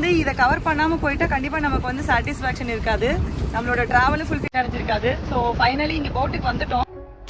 வந்து இதை கவர் பண்ணாம போயிட்டா கண்டிப்பா நமக்கு வந்து சாட்டிஸ்ஃபேக்ஷன் இருக்காது நம்மளோட டிராவலும் ஃபுல்ஃபில் அடைஞ்சிருக்காது ஸோ ஃபைனலி இங்க போட்டுக்கு வந்துட்டோம்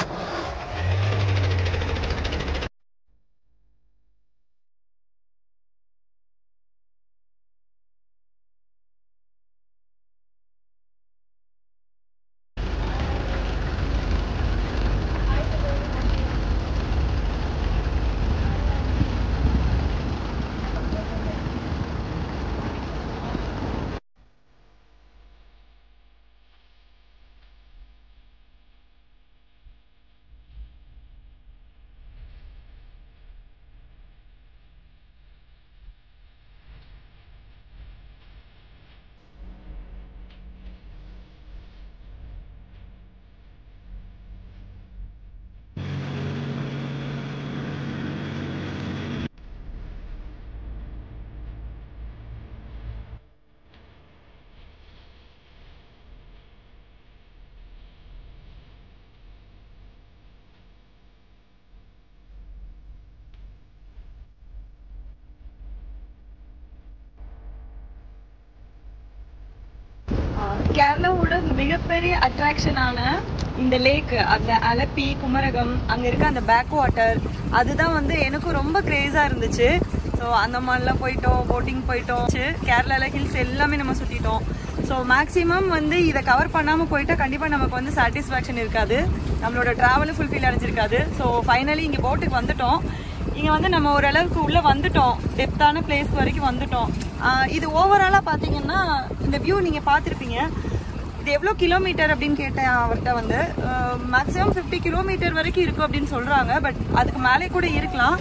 கேரளாவோட மிகப்பெரிய அட்ராக்ஷனான இந்த லேக் அந்த அலப்பி குமரகம் அங்க இருக்க அந்த பேக் வாட்டர் அதுதான் வந்து எனக்கும் ரொம்ப கிரேஸா இருந்துச்சு ஸோ அந்த மாதிரிலாம் போயிட்டோம் போட்டிங் போயிட்டோம் கேரளால ஹில்ஸ் எல்லாமே நம்ம சுத்திட்டோம் ஸோ மேக்ஸிமம் வந்து இதை கவர் பண்ணாம போயிட்டா கண்டிப்பா நமக்கு வந்து சாட்டிஸ்ஃபேக்ஷன் இருக்காது நம்மளோட டிராவலும் ஃபுல்ஃபில் அடைஞ்சிருக்காது ஸோ ஃபைனலி இங்க போட்டுக்கு வந்துட்டோம் இங்க வந்து நம்ம ஓரளவுக்கு உள்ள வந்துட்டோம் டெப்தான பிளேஸ் வரைக்கும் வந்துட்டோம் ஆஹ் இது ஓவராலா பாத்தீங்கன்னா இந்த வியூ நீங்க பார்த்திருப்பீங்க இது எவ்வளோ கிலோமீட்டர் அப்படின்னு கேட்டேன் அவர்கிட்ட வந்து மேக்ஸிமம் ஃபிஃப்டி கிலோமீட்டர் வரைக்கும் இருக்கும் அப்படின்னு சொல்றாங்க பட் அதுக்கு மேலே கூட இருக்கலாம்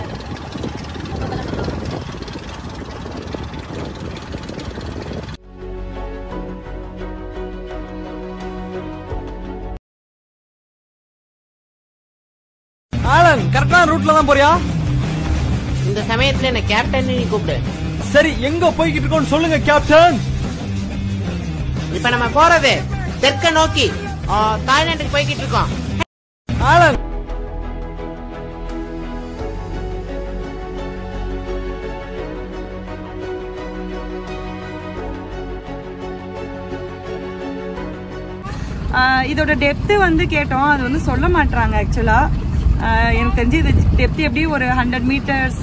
ஆலன் கரெக்டான ரூட்ல தான் போறியா இந்த சமயத்துல என்ன கேப்டன் நீ கூப்பிடு சரி எங்க போய்கிட்டு இருக்கோம்னு சொல்லுங்க கேப்டன் இப்ப நம்ம போறது தெற்க நோக்கி ஆ, தாய்லாந்துக்கு போய்கிட்டு இருக்கோம் ஆலன் ஆஹ் இதோட டெப்த்து வந்து கேட்டோம் அது வந்து சொல்ல மாட்றாங்க ஆக்சுவலா எனக்கு தெரிஞ்சு இது டெப்த் எப்படி ஒரு ஹண்ட்ரட் மீட்டர்ஸ்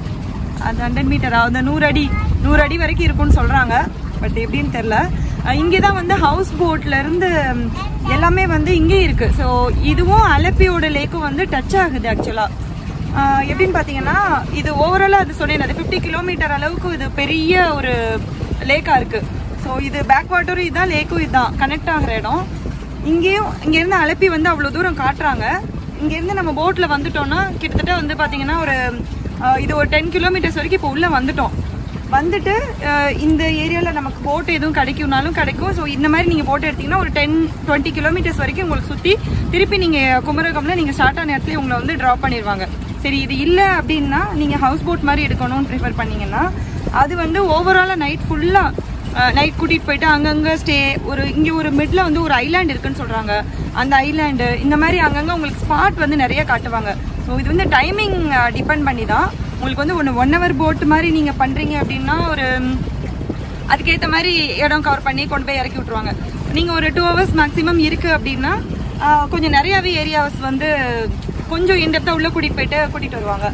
அந்த ஹண்ட்ரட் மீட்டர் அந்த நூறு அடி நூறு அடி வரைக்கும் இருக்கும்னு சொல்றாங்க பட் எப்படின்னு தெரில இங்கே தான் வந்து ஹவுஸ் போட்ல இருந்து ம், எல்லாமே வந்து இங்கே இருக்கு ஸோ இதுவும் அலப்பியோட லேக்கும் வந்து டச் ஆகுது ஆக்சுவலா எப்படின்னு பார்த்தீங்கன்னா இது ஓவராலாக அது சொன்னேன் அது ஃபிஃப்டி கிலோமீட்டர் அளவுக்கு இது பெரிய ஒரு லேக்காக இருக்கு ஸோ இது பேக் வாட்டரும் இதுதான் லேக்கும் இதுதான் கனெக்ட் ஆகிற இடம் இங்கேயும் இங்கேருந்து அலப்பி வந்து அவ்வளோ தூரம் காட்டுறாங்க இங்கேருந்து நம்ம போட்டில் வந்துட்டோம்னா கிட்டத்தட்ட வந்து பார்த்தீங்கன்னா ஒரு ஆஹ், இது ஒரு டென் கிலோமீட்டர்ஸ் வரைக்கும் இப்போ உள்ளே வந்துட்டோம் வந்துட்டு ஆஹ், இந்த ஏரியாவில் நமக்கு போட் எதுவும் கிடைக்கும்னாலும் கிடைக்கும் ஸோ இந்த மாதிரி நீங்கள் போட் எடுத்தீங்கன்னா ஒரு டென் டுவெண்ட்டி கிலோமீட்டர்ஸ் வரைக்கும் உங்களுக்கு சுற்றி திருப்பி நீங்கள் குமரகம்ல நீங்கள் ஸ்டார்ட் ஆன இடத்துல உங்களை வந்து ட்ராப் பண்ணிடுவாங்க சரி இது இல்லை அப்படின்னா நீங்கள் ஹவுஸ் போட் மாதிரி எடுக்கணும்னு ப்ரிஃபர் பண்ணீங்கன்னா அது வந்து ஓவராலாக நைட் ஃபுல்லாக நைட் கூட்டிட்டு போயிட்டு அங்கங்க ஸ்டே ஒரு இங்க ஒரு மிட்ல வந்து ஒரு ஐலாண்ட் இருக்குன்னு சொல்றாங்க அந்த ஐலாண்டு இந்த மாதிரி அங்கங்க உங்களுக்கு ஸ்பாட் வந்து நிறைய காட்டுவாங்க ஸோ இது வந்து டைமிங் டிபெண்ட் பண்ணி தான் உங்களுக்கு வந்து ஒன்று ஒன் ஹவர் போட் மாதிரி நீங்க பண்றீங்க அப்படின்னா ஒரு ம், அதுக்கேற்ற மாதிரி இடம் கவர் பண்ணி கொண்டு போய் இறக்கி விட்ருவாங்க நீங்கள் ஒரு டூ ஹவர்ஸ் மேக்ஸிமம் இருக்குது அப்படின்னா ஆஹ், கொஞ்சம் நிறையாவே ஏரியாஸ் வந்து கொஞ்சம் இன்டெப்த்தாக உள்ளே கூட்டிகிட்டு போயிட்டு கூட்டிகிட்டு வருவாங்க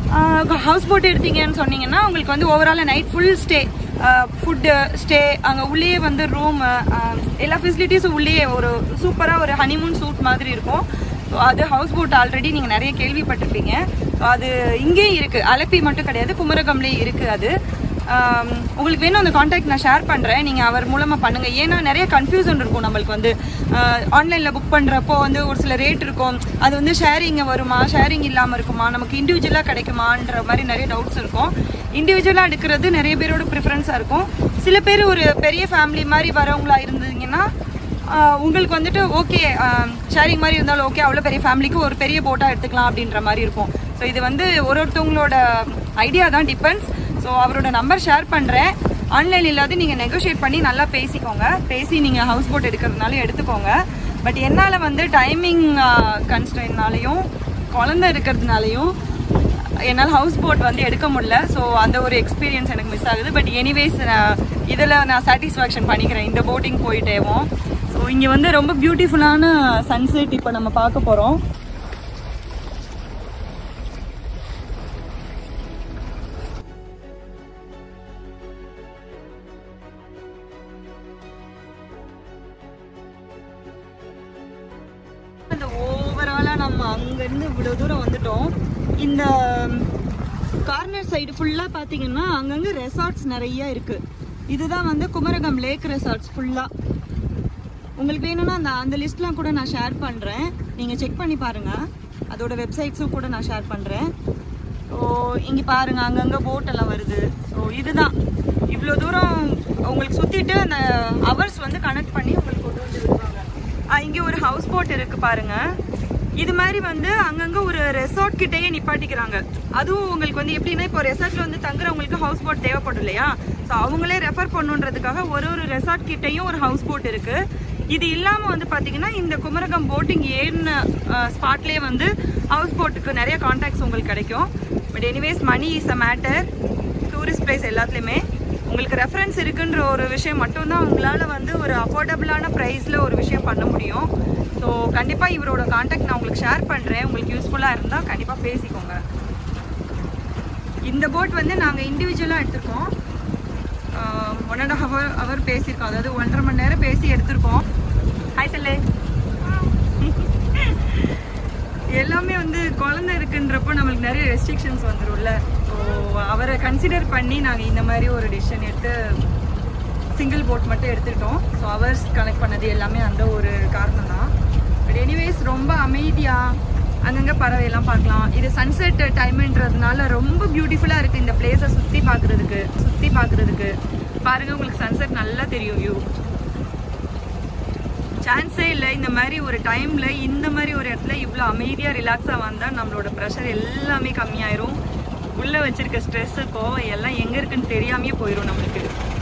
ஹவுஸ் போட் எடுத்தீங்கன்னு சொன்னீங்கன்னா உங்களுக்கு வந்து ஓவராலாக night full stay food stay அங்கே உள்ளேயே வந்து ரூம் எல்லா ஃபெசிலிட்டிஸும் உள்ளேயே ஒரு சூப்பராக ஒரு ஹனிமூன் சூட் மாதிரி இருக்கும் So, அது ஹவுஸ் போட் ஆல்ரெடி நீங்கள் நிறைய கேள்விப்பட்டிருப்பீங்க So, அது இங்கேயும் இருக்குது அலப்பி மட்டும் கிடையாது குமரகம்லேயும் இருக்குது அது ஆம், உங்களுக்கு வேணும் அந்த காண்டாக்ட் நான் ஷேர் பண்ணுறேன் நீங்கள் அவர் மூலமாக பண்ணுங்கள் ஏன்னா நிறைய கன்ஃபியூஷன் இருக்கும் நம்மளுக்கு வந்து ஆன்லைனில் புக் பண்ணுறப்போ வந்து ஒரு சில ரேட் இருக்கும் அது வந்து ஷேரிங் வருமா ஷேரிங் இல்லாமல் இருக்குமா நமக்கு இண்டிவிஜுவலாக கிடைக்குமான்ற மாதிரி நிறைய டவுட்ஸ் இருக்கும் இண்டிவிஜுவலாக எடுக்கிறது நிறைய பேரோட ப்ரிஃபரன்ஸாக இருக்கும் சில பேர் ஒரு பெரிய ஃபேமிலி மாதிரி வரவங்களா இருந்தீங்கன்னா ஆஹ் உங்களுக்கு வந்துட்டு ஓகே ஷேரிங் மாதிரி இருந்தாலும் ஓகே அவ்வளோ பெரிய ஃபேமிலிக்கு ஒரு பெரிய போட்டாக எடுத்துக்கலாம் அப்படின்ற மாதிரி இருக்கும் ஸோ இது வந்து ஒரு ஒருத்தவங்களோட ஐடியா தான் டிபெண்ட்ஸ் ஸோ அவரோட நம்பர் ஷேர் பண்ணுறேன் ஆன்லைன் இல்லாத நீங்கள் நெகோஷியேட் பண்ணி நல்லா பேசிக்கோங்க பேசி நீங்கள் ஹவுஸ் போட் எடுக்கிறதுனால எடுத்துக்கோங்க பட் என்னால் வந்து டைமிங் கன்ஸ்டன்ட்னாலையும் குழந்தை இருக்கிறதுனாலையும் என்னால் ஹவுஸ் போட் வந்து எடுக்க முடியல ஸோ அந்த ஒரு எக்ஸ்பீரியன்ஸ் எனக்கு மிஸ் ஆகுது பட் எனிவேஸ் நான் இதில் நான் சாட்டிஸ்ஃபேக்ஷன் பண்ணிக்கிறேன் இந்த போட்டிங் போயிட்டேவும் ஸோ இங்கே வந்து ரொம்ப பியூட்டிஃபுல்லான சன்செட் இப்போ நம்ம பார்க்க போகிறோம் அந்த ஓவராலாக நம்ம அங்கேருந்து இவ்வளோ தூரம் வந்துட்டோம் இந்த கார்னர் சைடு ஃபுல்லாக பார்த்தீங்கன்னா அங்கங்கே ரெசார்ட்ஸ் நிறைய இருக்குது இதுதான் வந்து குமரகம் லேக் ரெசார்ட்ஸ் ஃபுல்லாக உங்களுக்கு வேணும்னா அந்த அந்த லிஸ்ட்லாம் கூட நான் ஷேர் பண்ணுறேன் நீங்கள் செக் பண்ணி பாருங்கள் அதோட வெப்சைட்ஸும் கூட நான் ஷேர் பண்ணுறேன் ஸோ இங்கே பாருங்கள் அங்கங்கே போட்டெல்லாம் வருது ஸோ இதுதான் இவ்வளோ தூரம் உங்களுக்கு சுற்றிட்டு அந்த ஹவர்ஸ் வந்து கனெக்ட் பண்ணி உங்களுக்கு கொண்டு வந்து விடுவாங்க இங்கே ஒரு ஹவுஸ் போட் இருக்குது பாருங்கள் இது மாதிரி வந்து அங்கங்கே ஒரு ரெசார்ட் கிட்டேயே நிப்பாட்டிக்கிறாங்க அதுவும் உங்களுக்கு வந்து எப்படின்னா இப்போ ரெசார்ட்ல வந்து தங்குறவங்களுக்கு ஹவுஸ் போட் தேவைப்படும் இல்லையா ஸோ அவங்களே ரெஃபர் பண்ணுன்றதுக்காக ஒரு ஒரு ரெசார்ட் கிட்டேயும் ஒரு ஹவுஸ் போட் இருக்கு இது இல்லாம வந்து பாத்தீங்கன்னா இந்த குமரகம் போட்டிங் ஏறின ஸ்பாட்லயே வந்து ஹவுஸ் போட்டுக்கு நிறைய கான்டாக்ட்ஸ் உங்களுக்கு கிடைக்கும் but anyways money is a matter tourist place எல்லாத்துலேயுமே உங்களுக்கு ரெஃபரன்ஸ் இருக்குன்ற ஒரு விஷயம் மட்டும்தான் உங்களால் வந்து ஒரு அஃபோர்டபுளான ப்ரைஸில் ஒரு விஷயம் பண்ண முடியும் ஸோ கண்டிப்பாக இவரோட காண்டாக்ட் நான் உங்களுக்கு ஷேர் பண்ணுறேன் உங்களுக்கு யூஸ்ஃபுல்லாக இருந்தால் கண்டிப்பாக பேசிக்கோங்க இந்த போட் வந்து நாங்கள் இண்டிவிஜுவலாக எடுத்திருக்கோம் ஒன் அண்ட் ஹவர் ஹவர் பேசியிருக்கோம் அதாவது ஒன்றரை மணி நேரம் பேசி எடுத்திருக்கோம் ஹாய் செல்லே எல்லாமே வந்து குழந்தை இருக்குன்றப்போ நம்மளுக்கு நிறைய ரெஸ்ட்ரிக்ஷன்ஸ் வந்துரும்ல ஸோ அவரை கன்சிடர் பண்ணி நாங்கள் இந்த மாதிரி ஒரு டிசிஷன் எடுத்து சிங்கிள் போட் மட்டும் எடுத்துக்கிட்டோம் ஸோ அவர்ஸ் கனெக்ட் பண்ணது எல்லாமே அந்த ஒரு காரணம் தான் பட் எனிவேஸ் ரொம்ப அமைதியாக அங்கங்கே பறவையெல்லாம் பார்க்கலாம் இது சன்செட் டைம்ன்றதுனால ரொம்ப பியூட்டிஃபுல்லாக இருக்குது இந்த பிளேஸை சுற்றி பார்க்குறதுக்கு சுற்றி பார்க்குறதுக்கு பாருங்கள் உங்களுக்கு சன்செட் நல்லா தெரியும் வியூ சான்ஸே இல்லை இந்த மாதிரி ஒரு டைமில் இந்த மாதிரி ஒரு இடத்துல இவ்வளோ அமைதியாக ரிலாக்ஸாக வந்தால் நம்மளோட ப்ரெஷர் எல்லாமே கம்மியாயிரும் உள்ளே வச்சிருக்க ஸ்ட்ரெஸ்ஸு கோவம் எல்லாம் எங்கே இருக்குன்னு தெரியாமையே போயிடும் நம்மளுக்கு